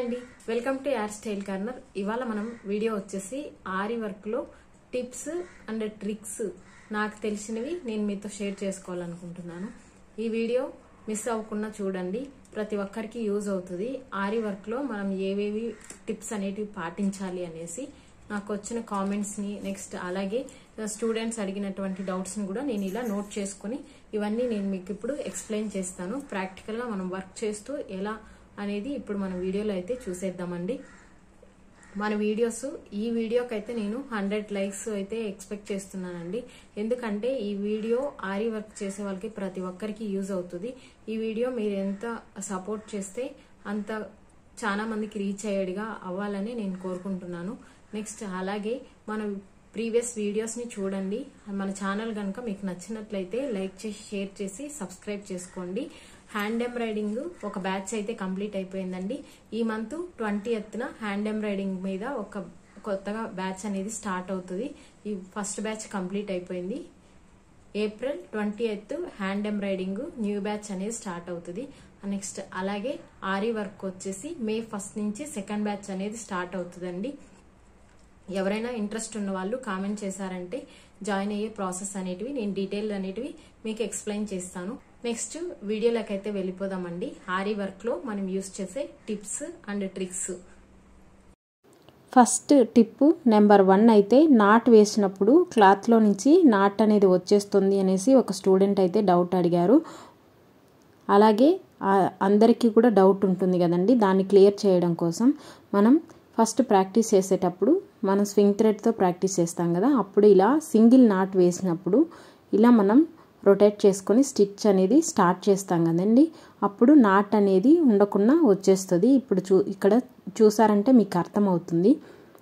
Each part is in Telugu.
అండి welcome to your style corner ఇవాళ మనం వీడియో వచ్చేసి ఆరి వర్క్ లో టిప్స్ అండ్ ట్రిక్స్ నాకు తెలిసినవి నేను మీతో షేర్ చేసుకోవాలనుకుంటున్నాను ఈ వీడియో మిస్ అవ్వకుండా చూడండి ప్రతి ఒక్కరికి యూజ్ అవుతుంది ఆరి వర్క్ లో మనం ఏవేవి టిప్స్ అనేటివి పాటించాలి అనేసి నాకు వచ్చిన కామెంట్స్ ని నెక్స్ట్ అలాగే స్టూడెంట్స్ అడిగినటువంటి డౌట్స్ ని కూడా నేను ఇలా నోట్ చేసుకుని ఇవన్నీ నేను మీకు ఇప్పుడు ఎక్స్ప్లెయిన్ చేస్తాను ప్రాక్టికల్ గా మనం వర్క్ చేస్తూ ఎలా అనేది ఇప్పుడు మన వీడియోలో అయితే చూసేద్దామండి మన వీడియోస్ ఈ వీడియోకి అయితే నేను హండ్రెడ్ లైక్స్ అయితే ఎక్స్పెక్ట్ చేస్తున్నానండి ఎందుకంటే ఈ వీడియో ఆరి వర్క్ చేసే వాళ్ళకి ప్రతి ఒక్కరికి యూజ్ అవుతుంది ఈ వీడియో మీరు ఎంత సపోర్ట్ చేస్తే అంత చాలా మందికి రీచ్ అయ్యేడిగా అవ్వాలని నేను కోరుకుంటున్నాను నెక్స్ట్ అలాగే మన ప్రీవియస్ వీడియోస్ని చూడండి మన ఛానల్ కనుక మీకు నచ్చినట్లయితే లైక్ చేసి షేర్ చేసి సబ్స్క్రైబ్ చేసుకోండి హ్యాండ్ ఎంబ్రాయిడింగ్ ఒక బ్యాచ్ అయితే కంప్లీట్ అయిపోయిందండి ఈ మంత్ ట్వంటీ ఎత్తున హ్యాండ్ ఎంబ్రాయిడింగ్ మీద ఒక కొత్తగా బ్యాచ్ అనేది స్టార్ట్ అవుతుంది ఈ ఫస్ట్ బ్యాచ్ కంప్లీట్ అయిపోయింది April twenty eighth hand embroiding new batch అనేది స్టార్ట్ అవుతుంది నెక్స్ట్ అలాగే ఆరి వర్క్ వచ్చేసి మే ఫస్ట్ నుంచి సెకండ్ బ్యాచ్ అనేది స్టార్ట్ అవుతుందండి ఎవరైనా ఇంట్రెస్ట్ ఉన్న వాళ్ళు కామెంట్ చేశారంటే జాయిన్ అయ్యే ప్రాసెస్ అనేటివి నేను డీటెయిల్ అనేటివి మీకు ఎక్స్ప్లెయిన్ చేస్తాను నెక్స్ట్ వీడియోలోకి అయితే వెళ్ళిపోదామండి ఆరి వర్క్ లో మనం యూస్ చేసే tips and tricks first tip number one అయితే నాట్ వేసినప్పుడు క్లాత్లో నుంచి నాట్ అనేది వచ్చేస్తుంది అనేసి ఒక స్టూడెంట్ అయితే డౌట్ అడిగారు అలాగే అందరికీ కూడా డౌట్ ఉంటుంది కదండి దాన్ని క్లియర్ చేయడం కోసం మనం ఫస్ట్ ప్రాక్టీస్ చేసేటప్పుడు మనం స్వింగ్ థ్రెడ్తో ప్రాక్టీస్ చేస్తాం కదా అప్పుడు ఇలా సింగిల్ నాట్ వేసినప్పుడు ఇలా మనం రొటేట్ చేసుకొని స్టిచ్ అనేది స్టార్ట్ చేస్తాం కదండి అప్పుడు నాట్ అనేది ఉండకుండా వచ్చేస్తుంది ఇప్పుడు చూ ఇక్కడ చూసారంటే మీకు అర్థమవుతుంది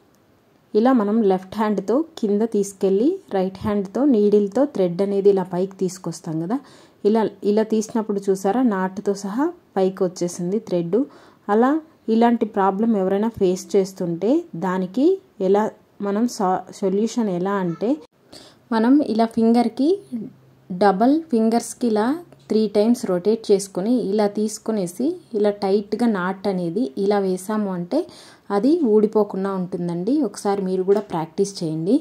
ఇలా మనం లెఫ్ట్ హ్యాండ్తో కింద తీసుకెళ్ళి రైట్ హ్యాండ్తో నీడిల్తో థ్రెడ్ అనేది ఇలా పైకి తీసుకొస్తాం కదా ఇలా ఇలా తీసినప్పుడు చూసారా నాటుతో సహా పైకి వచ్చేసింది థ్రెడ్ అలా ఇలాంటి ప్రాబ్లం ఎవరైనా ఫేస్ చేస్తుంటే దానికి ఎలా మనం సొల్యూషన్ ఎలా అంటే మనం ఇలా ఫింగర్కి డబల్ ఫింగర్స్కి ఇలా త్రీ టైమ్స్ రొటేట్ చేసుకొని ఇలా తీసుకునేసి ఇలా టైట్గా నాట్ అనేది ఇలా వేసాము అంటే అది ఊడిపోకుండా ఉంటుందండి ఒకసారి మీరు కూడా ప్రాక్టీస్ చేయండి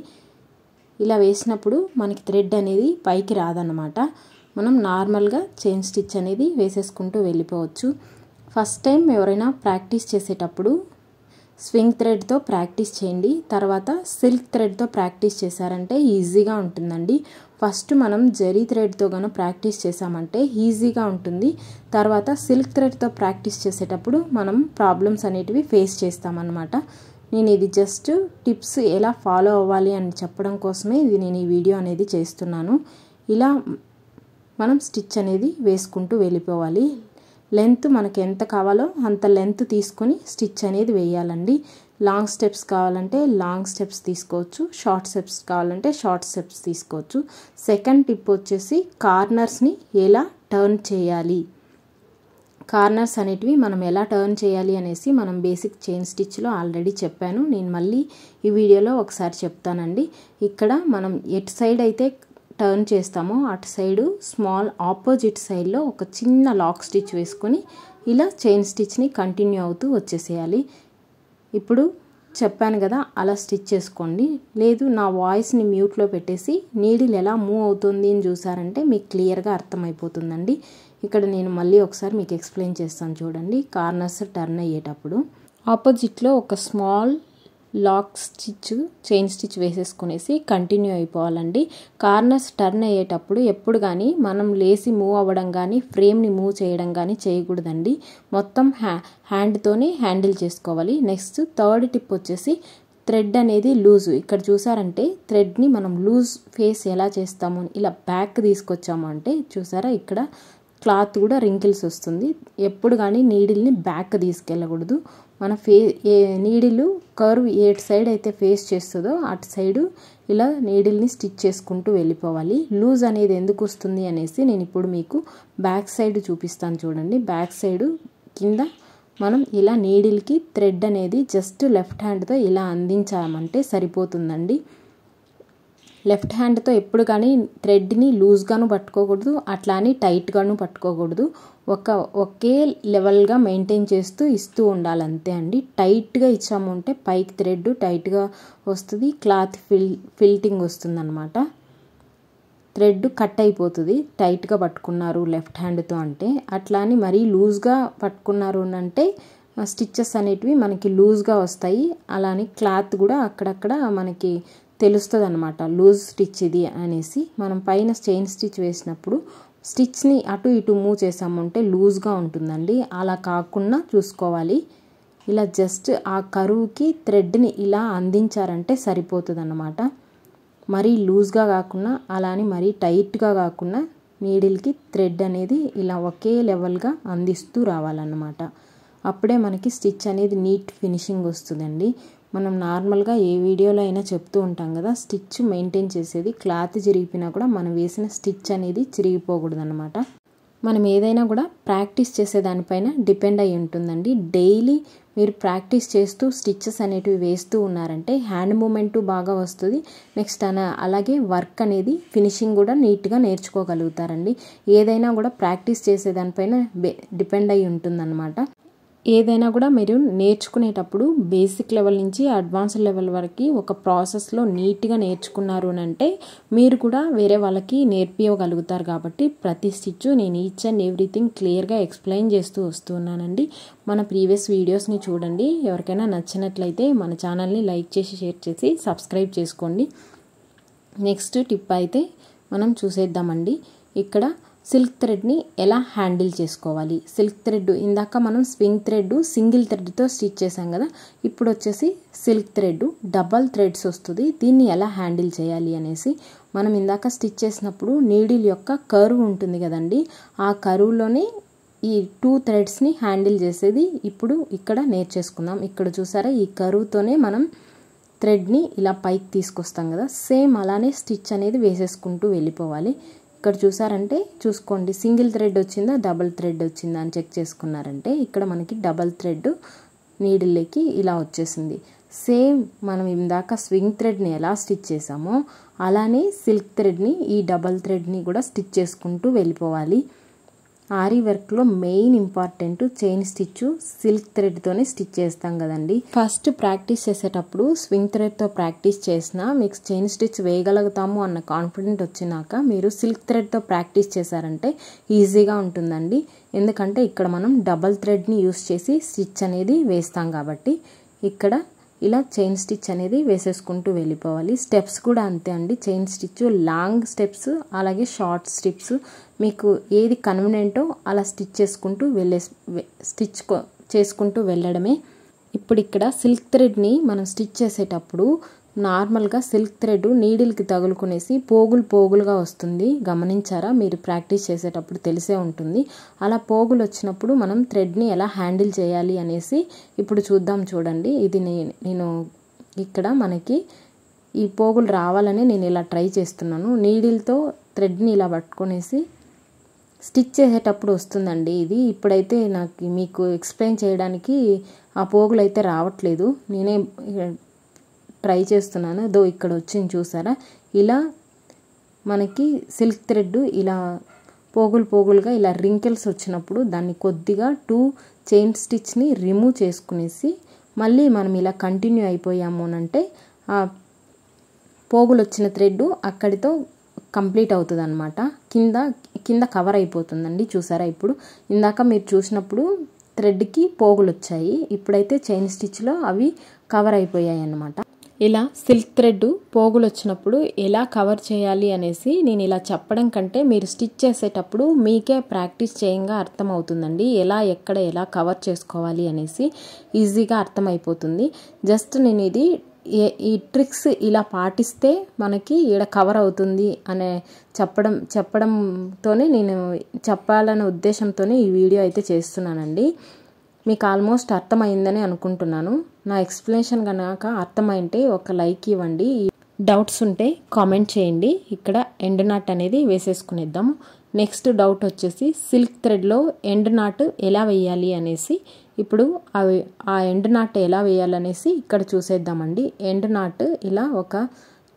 ఇలా వేసినప్పుడు మనకి థ్రెడ్ అనేది పైకి రాదన్నమాట మనం నార్మల్గా చైన్ స్టిచ్ అనేది వేసేసుకుంటూ వెళ్ళిపోవచ్చు ఫస్ట్ టైం ఎవరైనా ప్రాక్టీస్ చేసేటప్పుడు స్వింగ్ థ్రెడ్తో ప్రాక్టీస్ చేయండి తర్వాత సిల్క్ థ్రెడ్తో ప్రాక్టీస్ చేశారంటే ఈజీగా ఉంటుందండి ఫస్ట్ మనం జరీ థ్రెడ్తో కనుక ప్రాక్టీస్ చేసామంటే ఈజీగా ఉంటుంది తర్వాత సిల్క్ థ్రెడ్తో ప్రాక్టీస్ చేసేటప్పుడు మనం ప్రాబ్లమ్స్ అనేటివి ఫేస్ చేస్తామన్నమాట నేను ఇది జస్ట్ టిప్స్ ఎలా ఫాలో అవ్వాలి అని చెప్పడం కోసమే ఇది నేను ఈ వీడియో అనేది చేస్తున్నాను ఇలా మనం స్టిచ్ అనేది వేసుకుంటూ వెళ్ళిపోవాలి లెంత్ మనకి ఎంత కావాలో అంత లెంత్ తీసుకొని స్టిచ్ అనేది వేయాలండి లాంగ్ స్టెప్స్ కావాలంటే లాంగ్ స్టెప్స్ తీసుకోవచ్చు షార్ట్ స్టెప్స్ కావాలంటే షార్ట్ స్టెప్స్ తీసుకోవచ్చు సెకండ్ టిప్ వచ్చేసి కార్నర్స్ని ఎలా టర్న్ చేయాలి కార్నర్స్ అనేటివి మనం ఎలా టర్న్ చేయాలి అనేసి మనం బేసిక్ చైన్ స్టిచ్లో ఆల్రెడీ చెప్పాను నేను మళ్ళీ ఈ వీడియోలో ఒకసారి చెప్తానండి ఇక్కడ మనం ఎటు సైడ్ అయితే టర్న్ చేస్తామో అటు సైడు స్మాల్ ఆపోజిట్ సైడ్లో ఒక చిన్న లాక్ స్టిచ్ వేసుకొని ఇలా చైన్ స్టిచ్ని కంటిన్యూ అవుతూ వచ్చేసేయాలి ఇప్పుడు చెప్పాను కదా అలా స్టిచ్ చేసుకోండి లేదు నా వాయిస్ని మ్యూట్లో పెట్టేసి నీడిల్ ఎలా మూవ్ అవుతుంది అని చూసారంటే మీకు క్లియర్గా అర్థమైపోతుందండి ఇక్కడ నేను మళ్ళీ ఒకసారి మీకు ఎక్స్ప్లెయిన్ చేస్తాను చూడండి కార్నర్స్ టర్న్ అయ్యేటప్పుడు ఆపోజిట్లో ఒక small lock stitch chain stitch వేసేసుకునేసి కంటిన్యూ అయిపోవాలండి కార్నర్స్ టర్న్ అయ్యేటప్పుడు ఎప్పుడు కానీ మనం లేసి మూవ్ అవ్వడం కానీ ఫ్రేమ్ని మూవ్ చేయడం కానీ చేయకూడదండి మొత్తం హ్యా హ్యాండ్తోనే హ్యాండిల్ చేసుకోవాలి నెక్స్ట్ థర్డ్ టిప్ వచ్చేసి థ్రెడ్ అనేది లూజు ఇక్కడ చూసారంటే థ్రెడ్ని మనం లూజ్ ఫేస్ ఎలా చేస్తాము ఇలా బ్యాక్ తీసుకొచ్చాము అంటే చూసారా ఇక్కడ క్లాత్ కూడా రింకిల్స్ వస్తుంది ఎప్పుడు కానీ నీడిల్ని బ్యాక్ తీసుకెళ్ళకూడదు మన ఫే ఏ నీడిల్ కర్వ్ ఏ సైడ్ అయితే ఫేస్ చేస్తుందో అటు సైడు ఇలా నీడిల్ని స్టిచ్ చేసుకుంటూ వెళ్ళిపోవాలి లూజ్ అనేది ఎందుకు వస్తుంది అనేసి నేను ఇప్పుడు మీకు బ్యాక్ సైడ్ చూపిస్తాను చూడండి బ్యాక్ సైడ్ కింద మనం ఇలా నీడిల్కి థ్రెడ్ అనేది జస్ట్ లెఫ్ట్ హ్యాండ్తో ఇలా అందించామంటే సరిపోతుందండి లెఫ్ట్ హ్యాండ్తో ఎప్పుడు కానీ థ్రెడ్ని లూజ్గాను పట్టుకోకూడదు అట్లా అని టైట్గాను పట్టుకోకూడదు ఒక ఒకే లెవెల్గా మెయింటైన్ చేస్తూ ఇస్తూ ఉండాలి అంతే అండి టైట్గా ఇచ్చాము అంటే పైకి థ్రెడ్ టైట్గా వస్తుంది క్లాత్ ఫిల్ ఫిల్టింగ్ వస్తుంది అనమాట థ్రెడ్ కట్ అయిపోతుంది టైట్గా పట్టుకున్నారు లెఫ్ట్ హ్యాండ్తో అంటే అట్లా అని మరీ లూజ్గా పట్టుకున్నారు అంటే స్టిచ్చెస్ అనేటివి మనకి లూజ్గా వస్తాయి అలానే క్లాత్ కూడా అక్కడక్కడ మనకి తెలుస్తుంది అనమాట లూజ్ స్టిచ్ ఇది అనేసి మనం పైన చైన్ స్టిచ్ వేసినప్పుడు స్టిచ్ని అటు ఇటు మూవ్ చేసామంటే లూజ్గా ఉంటుందండి అలా కాకుండా చూసుకోవాలి ఇలా జస్ట్ ఆ కరువుకి థ్రెడ్ని ఇలా అందించారంటే సరిపోతుంది అన్నమాట మరీ లూజ్గా కాకుండా అలానే మరీ టైట్గా కాకుండా నీడిల్కి థ్రెడ్ అనేది ఇలా ఒకే లెవెల్గా అందిస్తూ రావాలన్నమాట అప్పుడే మనకి స్టిచ్ అనేది నీట్ ఫినిషింగ్ వస్తుందండి మనం నార్మల్గా ఏ వీడియోలో అయినా చెప్తూ ఉంటాం కదా స్టిచ్ మెయింటైన్ చేసేది క్లాత్ చిరిగిపోయినా కూడా మనం వేసిన స్టిచ్ అనేది చిరిగిపోకూడదు అనమాట మనం ఏదైనా కూడా ప్రాక్టీస్ చేసే దానిపైన డిపెండ్ అయి ఉంటుందండి డైలీ మీరు ప్రాక్టీస్ చేస్తూ స్టిచ్చెస్ అనేటివి వేస్తూ ఉన్నారంటే హ్యాండ్ మూమెంట్ బాగా వస్తుంది నెక్స్ట్ అన అలాగే వర్క్ అనేది ఫినిషింగ్ కూడా నీట్గా నేర్చుకోగలుగుతారండి ఏదైనా కూడా ప్రాక్టీస్ చేసే దానిపైన డిపెండ్ అయి ఉంటుందన్నమాట ఏదైనా కూడా మీరు నేర్చుకునేటప్పుడు బేసిక్ లెవెల్ నుంచి అడ్వాన్స్ లెవెల్ వరకు ఒక ప్రాసెస్లో నీట్గా నేర్చుకున్నారు అంటే మీరు కూడా వేరే వాళ్ళకి నేర్పియగలుగుతారు కాబట్టి ప్రతి స్టిచ్ నేను ఈచ్ అండ్ ఎవ్రీథింగ్ క్లియర్గా ఎక్స్ప్లెయిన్ చేస్తూ వస్తున్నానండి మన ప్రీవియస్ వీడియోస్ని చూడండి ఎవరికైనా నచ్చినట్లయితే మన ఛానల్ని లైక్ చేసి షేర్ చేసి సబ్స్క్రైబ్ చేసుకోండి నెక్స్ట్ టిప్ అయితే మనం చూసేద్దామండి ఇక్కడ సిల్క్ థ్రెడ్ని ఎలా హ్యాండిల్ చేసుకోవాలి సిల్క్ థ్రెడ్ ఇందాక మనం స్వింగ్ థ్రెడ్ సింగిల్ థ్రెడ్తో స్టిచ్ చేసాం కదా ఇప్పుడు వచ్చేసి సిల్క్ థ్రెడ్ డబల్ థ్రెడ్స్ వస్తుంది దీన్ని ఎలా హ్యాండిల్ చేయాలి అనేసి మనం ఇందాక స్టిచ్ చేసినప్పుడు నీడిల్ యొక్క కరువు ఉంటుంది కదండి ఆ కరువులోనే ఈ టూ థ్రెడ్స్ని హ్యాండిల్ చేసేది ఇప్పుడు ఇక్కడ నేర్చేసుకుందాం ఇక్కడ చూసారా ఈ కరువుతోనే మనం థ్రెడ్ని ఇలా పైకి తీసుకొస్తాం కదా సేమ్ అలానే స్టిచ్ అనేది వేసేసుకుంటూ వెళ్ళిపోవాలి ఇక్కడ చూసారంటే చూసుకోండి సింగిల్ థ్రెడ్ వచ్చిందా డబల్ థ్రెడ్ వచ్చిందా అని చెక్ చేసుకున్నారంటే ఇక్కడ మనకి డబల్ థ్రెడ్ నీడిల్లోకి ఇలా వచ్చేసింది సేమ్ మనం ఇందాక స్వింగ్ థ్రెడ్ని ఎలా స్టిచ్ చేసామో అలానే సిల్క్ థ్రెడ్ని ఈ డబల్ థ్రెడ్ని కూడా స్టిచ్ చేసుకుంటూ వెళ్ళిపోవాలి ఆరీ వర్క్లో main important chain stitch silk థ్రెడ్తోనే స్టిచ్ చేస్తాం కదండి ఫస్ట్ ప్రాక్టీస్ చేసేటప్పుడు స్వింగ్ థ్రెడ్తో ప్రాక్టీస్ చేసినా మీకు చైన్ స్టిచ్ వేయగలుగుతాము అన్న కాన్ఫిడెంట్ వచ్చినాక మీరు సిల్క్ థ్రెడ్తో ప్రాక్టీస్ చేశారంటే ఈజీగా ఉంటుందండి ఎందుకంటే ఇక్కడ మనం డబల్ థ్రెడ్ని యూస్ చేసి స్టిచ్ అనేది వేస్తాం కాబట్టి ఇక్కడ ఇలా చైన్ స్టిచ్ అనేది వేసేసుకుంటూ వెళ్ళిపోవాలి స్టెప్స్ కూడా అంతే అండి చైన్ స్టిచ్ లాంగ్ స్టెప్స్ అలాగే షార్ట్ స్టెప్స్ మీకు ఏది కన్వీనియంటో అలా స్టిచ్ చేసుకుంటూ వెళ్ళే స్టిచ్ చేసుకుంటూ వెళ్ళడమే ఇప్పుడు ఇక్కడ సిల్క్ థ్రెడ్ని మనం స్టిచ్ చేసేటప్పుడు నార్మల్గా సిల్క్ థ్రెడ్ నీడిల్కి తగులుకునేసి పోగులు పోగులుగా వస్తుంది గమనించారా మీరు ప్రాక్టీస్ చేసేటప్పుడు తెలిసే ఉంటుంది అలా పోగులు వచ్చినప్పుడు మనం థ్రెడ్ని ఎలా హ్యాండిల్ చేయాలి అనేసి ఇప్పుడు చూద్దాం చూడండి ఇది నేను ఇక్కడ మనకి ఈ పోగులు రావాలని నేను ఇలా ట్రై చేస్తున్నాను నీడిల్తో థ్రెడ్ని ఇలా పట్టుకొనేసి స్టిచ్ చేసేటప్పుడు వస్తుందండి ఇది ఇప్పుడైతే నాకు మీకు ఎక్స్ప్లెయిన్ చేయడానికి ఆ పోగులు అయితే రావట్లేదు నేనే ట్రై చేస్తున్నాను దో ఇక్కడ వచ్చింది చూసారా ఇలా మనకి సిల్క్ థ్రెడ్ ఇలా పోగులు పోగులుగా ఇలా రింకిల్స్ వచ్చినప్పుడు దాన్ని కొద్దిగా టూ చైన్ స్టిచ్ని రిమూవ్ చేసుకునేసి మళ్ళీ మనం ఇలా కంటిన్యూ అయిపోయాము అంటే ఆ పోగులు వచ్చిన థ్రెడ్ అక్కడితో కంప్లీట్ అవుతుంది అనమాట కింద కింద కవర్ అయిపోతుందండి చూసారా ఇప్పుడు ఇందాక మీరు చూసినప్పుడు థ్రెడ్కి పోగులు వచ్చాయి ఇప్పుడైతే చైన్ స్టిచ్లో అవి కవర్ అయిపోయాయి అన్నమాట ఇలా సిల్క్ థ్రెడ్ పోగులు వచ్చినప్పుడు ఎలా కవర్ చేయాలి అనేసి నేను ఇలా చెప్పడం కంటే మీరు స్టిచ్ చేసేటప్పుడు మీకే ప్రాక్టీస్ చేయంగా అర్థమవుతుందండి ఎలా ఎక్కడ ఎలా కవర్ చేసుకోవాలి అనేసి ఈజీగా అర్థమైపోతుంది జస్ట్ నేను ఇది ఈ ట్రిక్స్ ఇలా పాటిస్తే మనకి ఈడ కవర్ అవుతుంది అనే చెప్పడం చెప్పడంతోనే నేను చెప్పాలనే ఉద్దేశంతోనే ఈ వీడియో అయితే చేస్తున్నానండి మీకు ఆల్మోస్ట్ అర్థమైందని అనుకుంటున్నాను నా ఎక్స్ప్లెనేషన్ కనుక అర్థమైంటే ఒక లైక్ ఇవ్వండి డౌట్స్ ఉంటే కామెంట్ చేయండి ఇక్కడ ఎండ్ నాట్ అనేది వేసేసుకునేద్దాం నెక్స్ట్ డౌట్ వచ్చేసి సిల్క్ థ్రెడ్లో ఎండ్ నాట్ ఎలా వేయాలి అనేసి ఇప్పుడు అవి ఆ ఎండ్ నాట్ ఎలా వేయాలనేసి ఇక్కడ చూసేద్దామండి ఎండ్ నాట్ ఇలా ఒక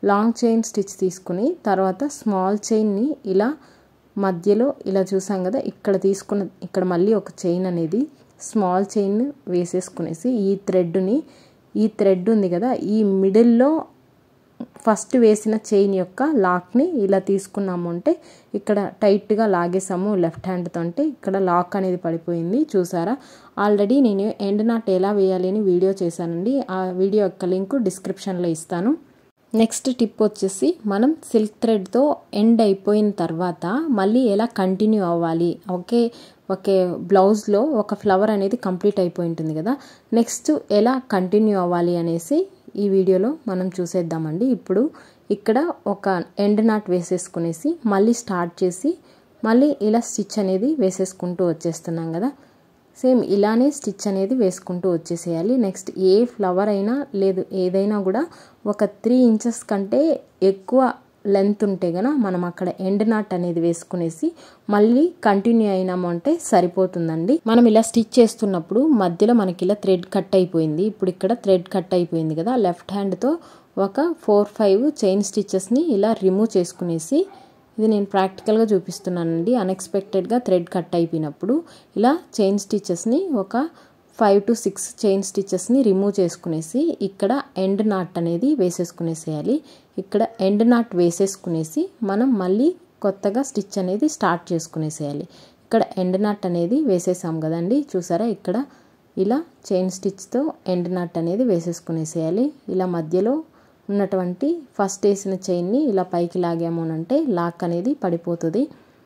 లాంగ్ చైన్ స్టిచ్ తీసుకుని తర్వాత స్మాల్ చైన్ని ఇలా మధ్యలో ఇలా చూసాం కదా ఇక్కడ తీసుకున్న ఇక్కడ మళ్ళీ ఒక చైన్ అనేది స్మాల్ చైన్ వేసేసుకునేసి ఈ థ్రెడ్ని ఈ థ్రెడ్ ఉంది కదా ఈ మిడిల్లో ఫస్ట్ వేసిన చైన్ యొక్క లాక్ని ఇలా తీసుకున్నాము అంటే ఇక్కడ టైట్గా లాగేసాము లెఫ్ట్ హ్యాండ్తో అంటే ఇక్కడ లాక్ అనేది పడిపోయింది చూసారా ఆల్రెడీ నేను ఎండ్ నాట్ ఎలా వేయాలి అని వీడియో చేశానండి ఆ వీడియో యొక్క లింక్ డిస్క్రిప్షన్లో ఇస్తాను నెక్స్ట్ టిప్ వచ్చేసి మనం సిల్క్ థ్రెడ్తో ఎండ్ అయిపోయిన తర్వాత మళ్ళీ ఎలా కంటిన్యూ అవ్వాలి ఒకే ఒకే బ్లౌజ్లో ఒక ఫ్లవర్ అనేది కంప్లీట్ అయిపోయి ఉంటుంది కదా నెక్స్ట్ ఎలా కంటిన్యూ అవ్వాలి అనేసి ఈ వీడియోలో మనం చూసేద్దామండి ఇప్పుడు ఇక్కడ ఒక ఎండ్ నాట్ వేసేసుకునేసి మళ్ళీ స్టార్ట్ చేసి మళ్ళీ ఇలా స్టిచ్ అనేది వేసేసుకుంటూ వచ్చేస్తున్నాం కదా సేమ్ ఇలానే స్టిచ్ అనేది వేసుకుంటూ వచ్చేసేయాలి నెక్స్ట్ ఏ ఫ్లవర్ అయినా లేదు ఏదైనా కూడా ఒక త్రీ ఇంచెస్ కంటే ఎక్కువ లెంత్ ఉంటే గన మనం అక్కడ ఎండ్ నాట్ అనేది వేసుకునేసి మళ్ళీ కంటిన్యూ అయినాము అంటే సరిపోతుందండి మనం ఇలా స్టిచ్ చేస్తున్నప్పుడు మధ్యలో మనకి ఇలా థ్రెడ్ కట్ అయిపోయింది ఇప్పుడు ఇక్కడ థ్రెడ్ కట్ అయిపోయింది కదా లెఫ్ట్ హ్యాండ్తో ఒక ఫోర్ ఫైవ్ చైన్ స్టిచెస్ని ఇలా రిమూవ్ చేసుకునేసి ఇది నేను ప్రాక్టికల్గా చూపిస్తున్నానండి అన్ఎక్స్పెక్టెడ్గా థ్రెడ్ కట్ అయిపోయినప్పుడు ఇలా చైన్ స్టిచెస్ని ఒక ఫైవ్ టు సిక్స్ చైన్ స్టిచెస్ని రిమూవ్ చేసుకునేసి ఇక్కడ ఎండ్ నాట్ అనేది వేసేసుకునేసేయాలి ఇక్కడ ఎండ్ నాట్ వేసేసుకునేసి మనం మళ్ళీ కొత్తగా స్టిచ్ అనేది స్టార్ట్ చేసుకునేసేయాలి ఇక్కడ ఎండ్ నాట్ అనేది వేసేసాం కదండి చూసారా ఇక్కడ ఇలా చైన్ స్టిచ్తో ఎండ్ నాట్ అనేది వేసేసుకునేసేయాలి ఇలా మధ్యలో ఉన్నటువంటి ఫస్ట్ వేసిన చైన్ని ఇలా పైకి లాగాము అంటే లాక్ అనేది పడిపోతుంది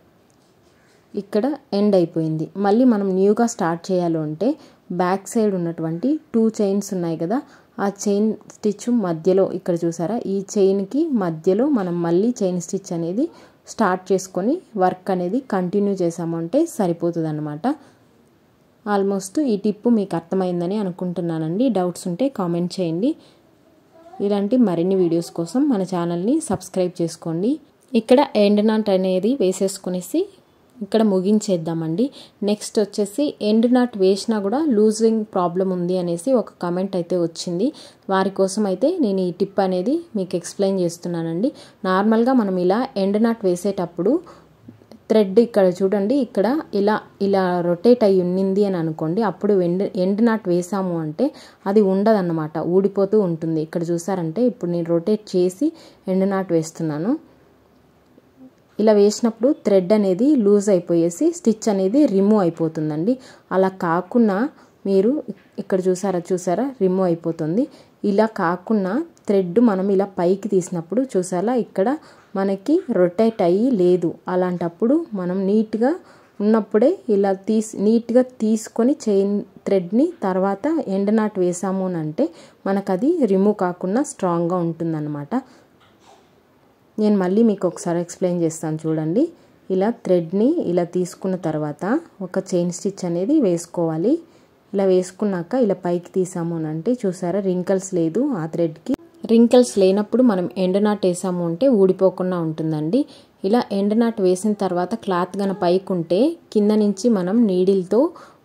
ఇక్కడ ఎండ్ అయిపోయింది మళ్ళీ మనం న్యూగా స్టార్ట్ చేయాలి అంటే బ్యాక్ సైడ్ ఉన్నటువంటి టూ చైన్స్ ఉన్నాయి కదా ఆ చైన్ స్టిచ్ మధ్యలో ఇక్కడ చూసారా ఈ చైన్కి మధ్యలో మనం మళ్ళీ చైన్ స్టిచ్ అనేది స్టార్ట్ చేసుకొని వర్క్ అనేది కంటిన్యూ చేసామంటే సరిపోతుంది అనమాట ఆల్మోస్ట్ ఈ టిప్పు మీకు అర్థమైందని అనుకుంటున్నానండి డౌట్స్ ఉంటే కామెంట్ చేయండి ఇలాంటి మరిన్ని వీడియోస్ కోసం మన ఛానల్ని సబ్స్క్రైబ్ చేసుకోండి ఇక్కడ ఎండ్ నాట్ అనేది వేసేసుకునేసి ఇక్కడ ముగించేద్దామండి నెక్స్ట్ వచ్చేసి ఎండ్ నాట్ వేసినా కూడా లూజింగ్ ప్రాబ్లం ఉంది అనేసి ఒక కమెంట్ అయితే వచ్చింది వారి కోసం అయితే నేను ఈ టిప్ అనేది మీకు ఎక్స్ప్లెయిన్ చేస్తున్నానండి నార్మల్గా మనం ఇలా ఎండ్ నాట్ వేసేటప్పుడు థ్రెడ్ ఇక్కడ చూడండి ఇక్కడ ఇలా ఇలా రొటేట్ అయ్యి ఉన్నింది అని అనుకోండి అప్పుడు ఎండ్ ఎండ్ నాట్ వేసాము అంటే అది ఉండదన్నమాట ఊడిపోతూ ఉంటుంది ఇక్కడ చూసారంటే ఇప్పుడు నేను రొటేట్ చేసి ఎండ్ నాట్ వేస్తున్నాను ఇలా వేసినప్పుడు థ్రెడ్ అనేది లూజ్ అయిపోయేసి స్టిచ్ అనేది రిమూవ్ అయిపోతుందండి అలా కాకుండా మీరు ఇక్కడ చూసారా చూసారా రిమూవ్ అయిపోతుంది ఇలా కాకుండా థ్రెడ్ మనం ఇలా పైకి తీసినప్పుడు చూసారా ఇక్కడ మనకి రొటేట్ అయ్యి లేదు అలాంటప్పుడు మనం నీట్గా ఉన్నప్పుడే ఇలా తీసి నీట్గా తీసుకొని చైన్ థ్రెడ్ని తర్వాత ఎండ్ నాట్ వేసాము అని అంటే మనకు అది రిమూవ్ కాకుండా స్ట్రాంగ్గా ఉంటుందన్నమాట నేను మళ్ళీ మీకు ఒకసారి ఎక్స్ప్లెయిన్ చేస్తాను చూడండి ఇలా థ్రెడ్ని ఇలా తీసుకున్న తర్వాత ఒక చైన్ స్టిచ్ అనేది వేసుకోవాలి ఇలా వేసుకున్నాక ఇలా పైకి తీసాము అని అంటే చూసారా రింకల్స్ లేదు ఆ థ్రెడ్కి రింకల్స్ లేనప్పుడు మనం ఎండ్ నాట్ వేసాము అంటే ఊడిపోకుండా ఉంటుందండి ఇలా ఎండ్ నాట్ వేసిన తర్వాత క్లాత్ గన పైకి ఉంటే కింద నుంచి మనం నీడిల్తో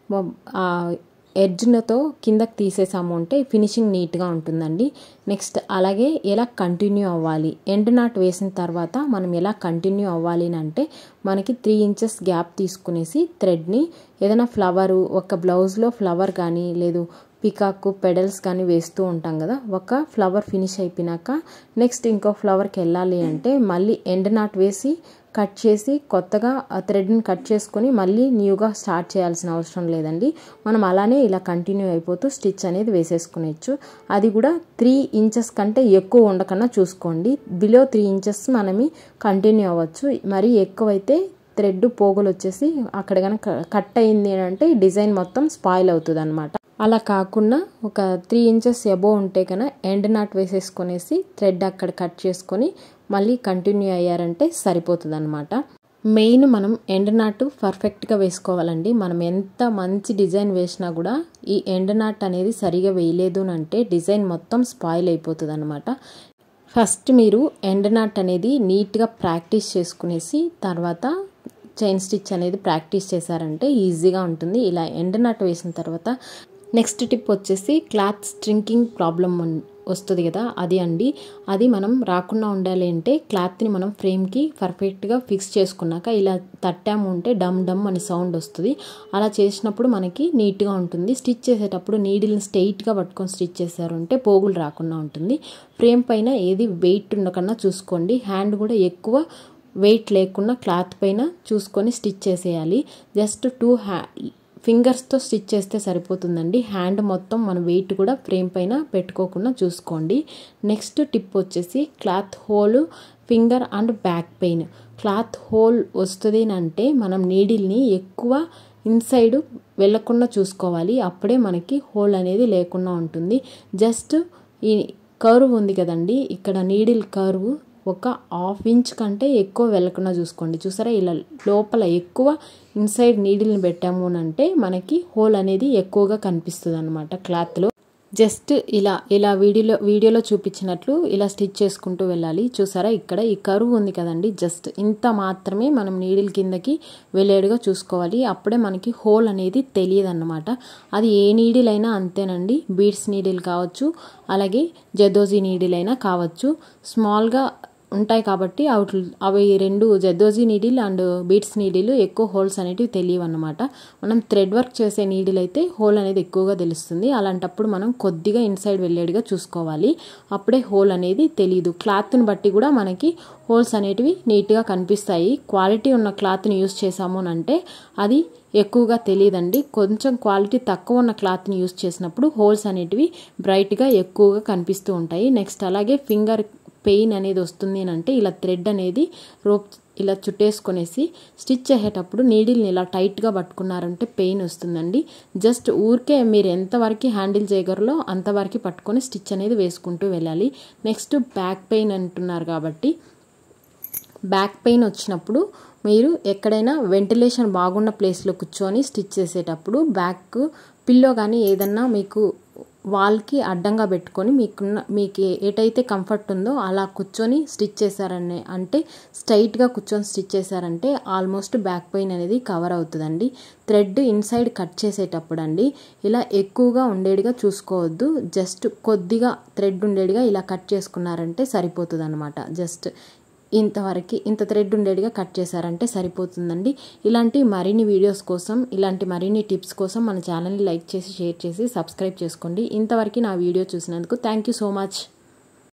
ఎడ్జ్లతో కిందకి తీసేసాము అంటే ఫినిషింగ్ నీట్గా ఉంటుందండి నెక్స్ట్ అలాగే ఎలా కంటిన్యూ అవ్వాలి ఎండ్ నాట్ వేసిన తర్వాత మనం ఎలా కంటిన్యూ అవ్వాలి అంటే మనకి త్రీ ఇంచెస్ గ్యాప్ తీసుకునేసి థ్రెడ్ని ఏదైనా ఫ్లవరు ఒక బ్లౌజ్లో ఫ్లవర్ కానీ లేదు పికాక్ పెడల్స్ కానీ వేస్తూ ఉంటాం కదా ఒక ఫ్లవర్ ఫినిష్ అయిపోయినాక నెక్స్ట్ ఇంకో ఫ్లవర్కి వెళ్ళాలి అంటే మళ్ళీ ఎండ్ నాట్ వేసి కట్ చేసి కొత్తగా ఆ థ్రెడ్ని కట్ చేసుకొని మళ్ళీ న్యూగా స్టార్ట్ చేయాల్సిన అవసరం లేదండి మనం అలానే ఇలా కంటిన్యూ అయిపోతూ స్టిచ్ అనేది వేసేసుకునేచ్చు అది కూడా త్రీ ఇంచెస్ కంటే ఎక్కువ ఉండకన్నా చూసుకోండి బిలో త్రీ ఇంచెస్ మనమి కంటిన్యూ అవ్వచ్చు మరీ ఎక్కువైతే థ్రెడ్ పోగులు వచ్చేసి అక్కడ కనుక కట్ అయింది అంటే డిజైన్ మొత్తం స్పాయిల్ అవుతుంది అనమాట అలా కాకుండా ఒక త్రీ ఇంచెస్ ఎబో ఉంటే కన్నా ఎండ్ నాట్ వేసేసుకొనేసి థ్రెడ్ అక్కడ కట్ చేసుకొని మళ్ళీ కంటిన్యూ అయ్యారంటే సరిపోతుంది అనమాట మెయిన్ మనం ఎండ్ నాట్ పర్ఫెక్ట్గా వేసుకోవాలండి మనం ఎంత మంచి డిజైన్ వేసినా కూడా ఈ ఎండ్ నాట్ అనేది సరిగా వేయలేదు అంటే డిజైన్ మొత్తం స్పాయిల్ అయిపోతుంది అనమాట ఫస్ట్ మీరు ఎండ్ నాట్ అనేది నీట్గా ప్రాక్టీస్ చేసుకునేసి తర్వాత చైన్ స్టిచ్ అనేది ప్రాక్టీస్ చేశారంటే ఈజీగా ఉంటుంది ఇలా ఎండ్ నాట్ వేసిన తర్వాత నెక్స్ట్ టిప్ వచ్చేసి క్లాత్ స్ట్రింకింగ్ ప్రాబ్లం వస్తుంది కదా అది అండి అది మనం రాకుండా ఉండాలి అంటే క్లాత్ని మనం ఫ్రేమ్కి పర్ఫెక్ట్గా ఫిక్స్ చేసుకున్నాక ఇలా తట్టాము ఉంటే డమ్ డమ్ అని సౌండ్ వస్తుంది అలా చేసినప్పుడు మనకి నీట్గా ఉంటుంది స్టిచ్ చేసేటప్పుడు నీడిల్ని స్ట్రైట్గా పట్టుకొని స్టిచ్ చేశారు అంటే పోగులు రాకుండా ఉంటుంది ఫ్రేమ్ పైన ఏది వెయిట్ ఉండకన్నా చూసుకోండి హ్యాండ్ కూడా ఎక్కువ వెయిట్ లేకుండా క్లాత్ పైన చూసుకొని స్టిచ్ చేసేయాలి జస్ట్ టూ హ్యా ఫింగర్స్తో స్టిచ్ చేస్తే సరిపోతుందండి హ్యాండ్ మొత్తం మన వెయిట్ కూడా ఫ్రేమ్ పైన పెట్టుకోకుండా చూసుకోండి నెక్స్ట్ టిప్ వచ్చేసి cloth hole finger and back pain cloth hole వస్తుంది అంటే మనం నీడిల్ని ఎక్కువ ఇన్సైడ్ వెళ్ళకుండా చూసుకోవాలి అప్పుడే మనకి హోల్ అనేది లేకుండా ఉంటుంది జస్ట్ ఈ కర్వ్ ఉంది కదండి ఇక్కడ నీడిల్ కర్వ్ ఒక హాఫ్ ఇంచ్ కంటే ఎక్కువ వెళ్ళకుండా చూసుకోండి చూసారా ఇలా లోపల ఎక్కువ ఇన్సైడ్ నీడిల్ని పెట్టాము అంటే మనకి హోల్ అనేది ఎక్కువగా కనిపిస్తుంది అనమాట క్లాత్లో జస్ట్ ఇలా ఇలా వీడియోలో వీడియోలో చూపించినట్లు ఇలా స్టిచ్ చేసుకుంటూ వెళ్ళాలి చూసారా ఇక్కడ ఈ కరువు ఉంది కదండి జస్ట్ ఇంత మాత్రమే మనం నీడిల్ కిందకి వెళ్ళేడుగా చూసుకోవాలి అప్పుడే మనకి హోల్ అనేది తెలియదు అన్నమాట అది ఏ నీడిల్ అయినా అంతేనండి బీడ్స్ నీడిల్ కావచ్చు అలాగే జదోజీ నీడిల్ అయినా కావచ్చు స్మాల్గా ఉంటాయి కాబట్టి అవి అవి రెండు జద్దోజీ నీడిల్ అండ్ బీట్స్ నీడిల్ ఎక్కువ హోల్స్ అనేటివి తెలియవు అనమాట మనం థ్రెడ్ వర్క్ చేసే నీడిల్ అయితే హోల్ అనేది ఎక్కువగా తెలుస్తుంది అలాంటప్పుడు మనం కొద్దిగా ఇన్సైడ్ వెళ్ళేడుగా చూసుకోవాలి అప్పుడే హోల్ అనేది తెలియదు క్లాత్ని బట్టి కూడా మనకి హోల్స్ అనేటివి నీట్గా కనిపిస్తాయి క్వాలిటీ ఉన్న క్లాత్ని యూస్ చేసాము అంటే అది ఎక్కువగా తెలియదండి కొంచెం క్వాలిటీ తక్కువ ఉన్న క్లాత్ని యూస్ చేసినప్పుడు హోల్స్ అనేటివి బ్రైట్గా ఎక్కువగా కనిపిస్తూ ఉంటాయి నెక్స్ట్ అలాగే ఫింగర్ పెయిన్ అనేది వస్తుంది అని అంటే ఇలా థ్రెడ్ అనేది రోప్ ఇలా చుట్టేసుకొనేసి స్టిచ్ చేసేటప్పుడు నీడిల్ని ఇలా టైట్గా పట్టుకున్నారంటే పెయిన్ వస్తుందండి జస్ట్ ఊరికే మీరు ఎంతవరకు హ్యాండిల్ చేయగలరో అంతవరకు పట్టుకొని స్టిచ్ అనేది వేసుకుంటూ వెళ్ళాలి నెక్స్ట్ బ్యాక్ పెయిన్ అంటున్నారు కాబట్టి బ్యాక్ పెయిన్ వచ్చినప్పుడు మీరు ఎక్కడైనా వెంటిలేషన్ బాగున్న ప్లేస్లో కూర్చొని స్టిచ్ చేసేటప్పుడు బ్యాక్ పిల్లో కానీ ఏదన్నా మీకు వాల్కి అడ్డంగా పెట్టుకొని మీకున్న మీకు ఏటైతే కంఫర్ట్ ఉందో అలా కూర్చొని స్టిచ్ చేశారని అంటే స్ట్రైట్గా కూర్చొని స్టిచ్ చేశారంటే ఆల్మోస్ట్ బ్యాక్ పెయిన్ అనేది కవర్ అవుతుందండి థ్రెడ్ ఇన్సైడ్ కట్ చేసేటప్పుడు అండి ఇలా ఎక్కువగా ఉండేడిగా చూసుకోవద్దు జస్ట్ కొద్దిగా థ్రెడ్ ఉండేడిగా ఇలా కట్ చేసుకున్నారంటే సరిపోతుంది అనమాట జస్ట్ ఇంతవరకు ఇంత థ్రెడ్ ఉండేటిగా కట్ చేశారంటే సరిపోతుందండి ఇలాంటి మరిన్ని వీడియోస్ కోసం ఇలాంటి మరిన్ని టిప్స్ కోసం మన ఛానల్ని లైక్ చేసి షేర్ చేసి సబ్స్క్రైబ్ చేసుకోండి ఇంతవరకు నా వీడియో చూసినందుకు థ్యాంక్ యూ సో మచ్